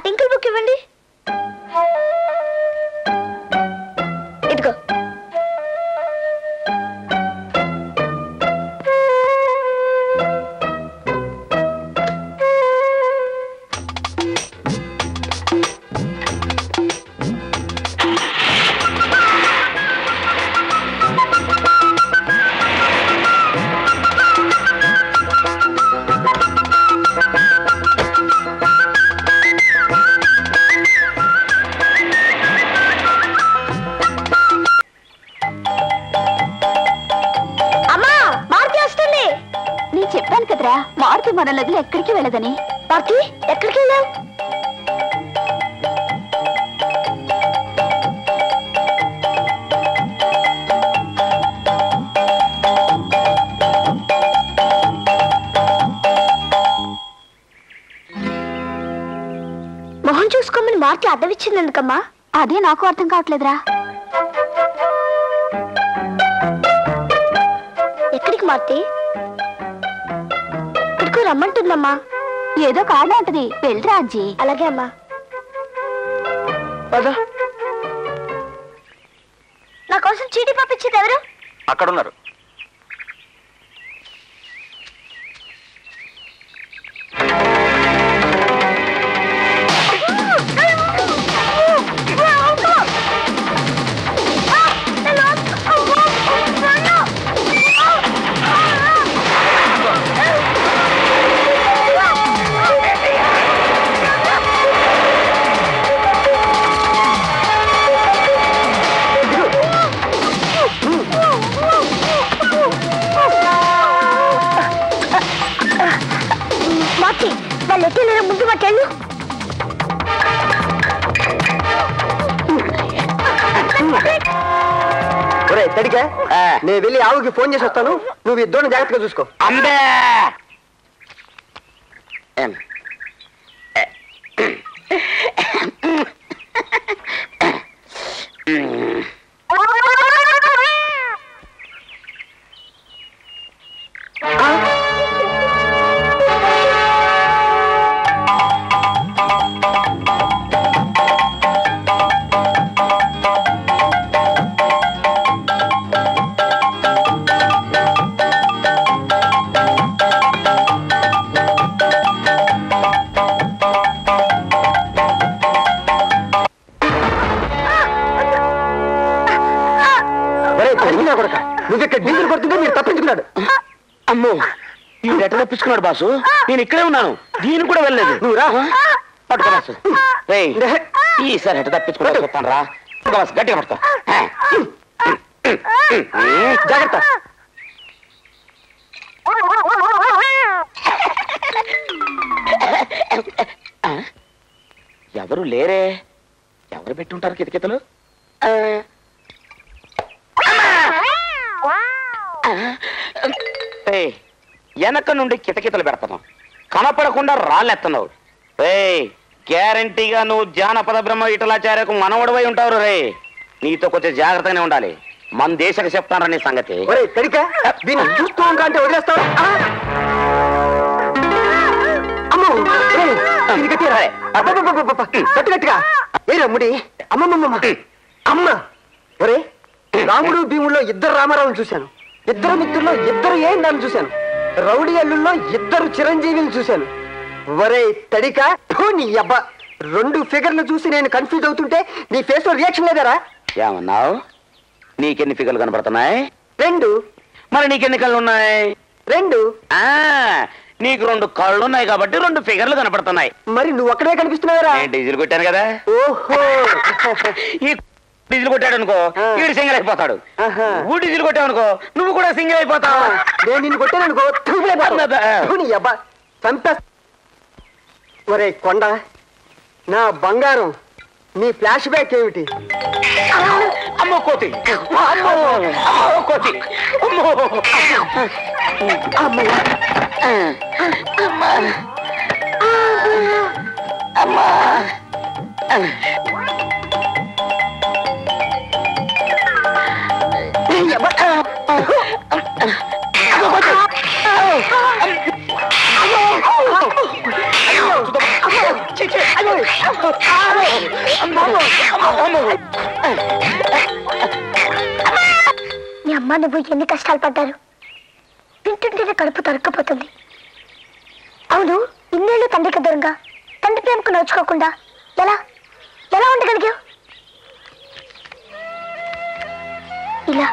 Tinkle book ఇవ్వండి ఇదిగో అమ్మా మారుతి వస్తుంది నేను చెప్పాను కదరా మారుతి మన నదులు ఎక్కడికి వెళ్ళదని మారుతి ఎక్కడికి వెళ్ళావు మొహం చూసుకోమని మారుతి అద్దం ఇచ్చింది ఎందుకమ్మా అదే నాకు అర్థం కావట్లేదురా ఎక్కడికి మారుతి ఇక్కడికి రమ్మంటుందమ్మా ఏదో కారణం ఉంటది వెళ్ళరా అజ్జి అలాగే అమ్మా నా కోసం చీటీ పంపించేది ఎవరు అక్కడున్నారు మాకి వాళ్ళు ఎట్టలేరు ముందు మాకెళ్ళు ఒరే తడిగా నేను వెళ్ళి ఆవుకి ఫోన్ చేసి వస్తాను నువ్వు ఇద్దరు జాగ్రత్తగా చూసుకో అంబే ఒరే తడిగినా కొడక నువ్వు ఇక్కడ డీజిల్ కొడుతుంటే మీరు తప్పించుకున్నాడు అమ్మో ఈ ఎట్ట తప్పించుకున్నాడు బాసు నేను ఇక్కడే ఉన్నాను దీని కూడా వెళ్ళలేదు నువ్వు రా పట్టుకో బాసు రేయ్ ఈసారి ఎట్ట తప్పించుకున్నాడు చెప్తాను రా పట్టుకో బాసు గట్టిగా పట్టుకో జాగ్రత్త ఎవరు లేరే ఎవరు పెట్టుంటారు కితకితలు ఏయ్, వెనక నుండి కితకితలు పెడతాను కనపడకుండా రాళ్ళెత్తన్నావు రే గ్యారంటీగా నువ్వు జానపద బ్రహ్మ ఇటలాచార్యకు మనవడవై ఉంటావు రే నీతో కొంచెం జాగ్రత్తగానే ఉండాలి మన దేశకు చెప్తాను నీ సంగతి ఒరే తడిక దీన్ని చూస్తూ ఉంటా అంటే వదిలేస్తావు అమ్మో ఒరేయ్, ఇది గట్టిగా రా. అబ్బబ్బబ్బబ్బబ్బ. గట్టి గట్టిగా ఏ రమ్ముడి అమ్మమ్మమ్మ అమ్మ ఒరే రాముడు భీముల్లో ఇద్దరు రామారావుని చూశాను ఇద్దరు మిత్రుల్లో ఇద్దరు ఏందని చూశాను రౌడీ అల్లుల్లో ఇద్దరు చిరంజీవిని చూశాను ఒరే తడిక థూ, నీ అబ్బా రెండు ఫిగర్లు చూసి నేను కన్ఫ్యూజ్ అవుతుంటే నీ ఫేస్ లో రియాక్షన్ లేదారా ఏమన్నావు నీకెన్ని ఫిగర్లు కనపడుతున్నాయి రెండు మరి నీకెన్ని కళ్ళు ఉన్నాయి రెండు ఆ నీకు రెండు కళ్ళు ఉన్నాయి కాబట్టి రెండు ఫిగర్లు కనపడుతున్నాయి మరి నువ్వు ఒక్కడే కనిపిస్తున్నావురా నేను డీజిల్ కొట్టాను కదా ఓహో ఈ డీజిల్ కొట్టాడు అనుకో ఆ. వీడు సింగిల్ అయిపోతాడు ఆహా. నువ్వు డీజిల్ కొట్టావు అనుకో నువ్వు కూడా సింగిల్ అయిపోతావు నేను నిన్ను కొట్టాననుకో అబ్బబ్బా. అబ్బా చంపే ఒరే కొండ నా బంగారం నీ ఫ్లాష్ బ్యాక్ ఏమిటి అమ్మో కోతి అమ్మో అమ్మో కోతి అమ్మో అమ్మయ్య. ఛీ, ఛీ, అయ్యో. అమ్మో, అమ్మో, అమ్మో. మీ అమ్మ నువ్వు ఎన్ని కష్టాలు పడ్డారు వింటుంటేనే కడుపు తరుక్కపోతుంది అవును ఇన్నేళ్ళు తండ్రికి దూరంగా తండ్రి ప్రేమకు నోచుకోకుండా ఎలా ఎలా ఉండగలిగావు ఇలా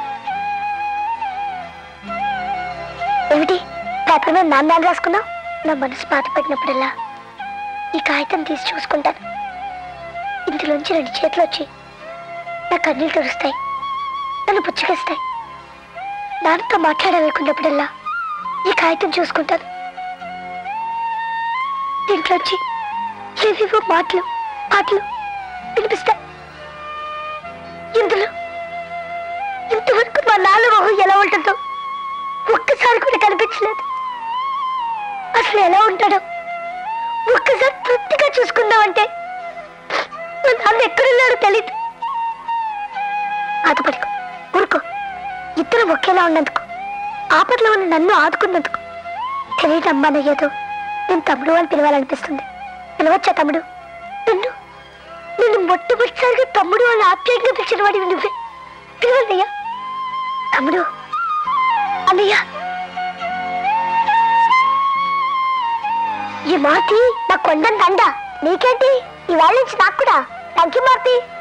ఏమిటి పేపర్ మీద నాన్న రాసుకున్నావు నా మనసు బాధ పెట్టినప్పుడల్లా ఈ కాగితం తీసి చూసుకుంటాను ఇందులోంచి రెండు చేతులు వచ్చి నా కన్నీళ్ళు తుడుస్తాయి నన్ను పుచ్చుకేస్తాయి నాన్నతో మాట్లాడాలనుకున్నప్పుడల్లా ఈ కాగితం చూసుకుంటాను దీంట్లోంచి ఏవేవో మాటలు పాటలు వినిపిస్తాయి ఇందులో ఇంతవరకు మా నాన్న మొహం ఎలా ఉంటుందో ఒక్కసారి కూడా కనిపించలేదు అసలు ఎలా ఉంటాడో ఒక్కసారి తృప్తిగా చూసుకుందామంటే మా నాన్న ఎక్కడున్నాడో తెలియదు బాధపడుకో ఊరుకో ఇద్దరు ఒకేలా ఉన్నందుకు ఆపదలో ఉన్న నన్ను ఆదుకున్నందుకు తెలియదు అమ్మానయ్యేదో నేను తమ్ముడు అని పిలవాలనిపిస్తుంది పిలవచ్చా తమ్ముడు నిన్ను నిన్ను మొట్టమొదటిసారిగా తమ్ముడు అని ఆప్యాయంగా పిలిచిన వాడివి నువ్వే పిలవన్నయ్యా తమ్ముడు అన్నయ్య ఈ మార్తి నా కొండని దండ నీకేంటి ఇవాళ నుంచి నాకు కూడా థ్యాంక్ యూ మార్తి